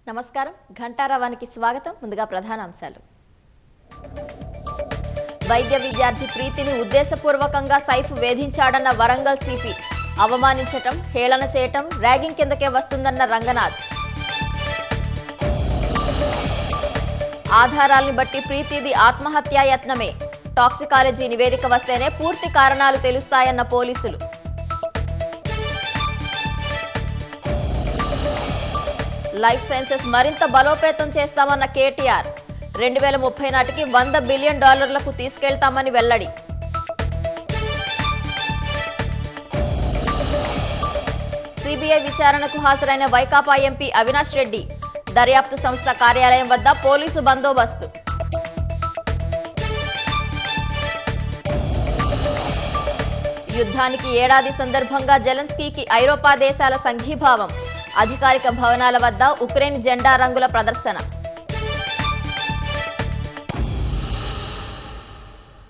నమస్కారం ఘంటారావానికి స్వాగతం ముందుగా ప్రధాన అంశాలు వైద్య విద్యార్థి ప్రీతిని ఉద్దేశపూర్వకంగా సైఫ్ వేధించాడన్న వరంగల్ సిపి అవమానించటం హేళన చేయటం ర్యాగింగ్ కిందకే వస్తుందన్న రంగనాథ్ ఆధారాల్ని బట్టి ప్రీతిది ఆత్మహత్యాయత్నమే టాక్సికాలజీ నివేదిక వస్తేనే పూర్తి కారణాలు తెలుస్తాయన్న పోలీసులు లైఫ్ సైన్సెస్ మరింత బలోపేతం చేస్తామన్న కేటీఆర్ రెండు వేల ముప్పై నాటికి వంద బిలియన్ డాలర్లకు తీసుకెళ్తామని వెల్లడి సిబిఐ విచారణకు హాజరైన వైకాపా ఎంపీ అవినాష్ రెడ్డి దర్యాప్తు సంస్థ కార్యాలయం వద్ద పోలీసు బందోబస్తు యుద్ధానికి ఏడాది సందర్భంగా జెలెన్స్కీకి ఐరోపా దేశాల సంఘీభావం అధికారిక భవనాల వద్ద ఉక్రెయిన్ జెండా రంగుల ప్రదర్శన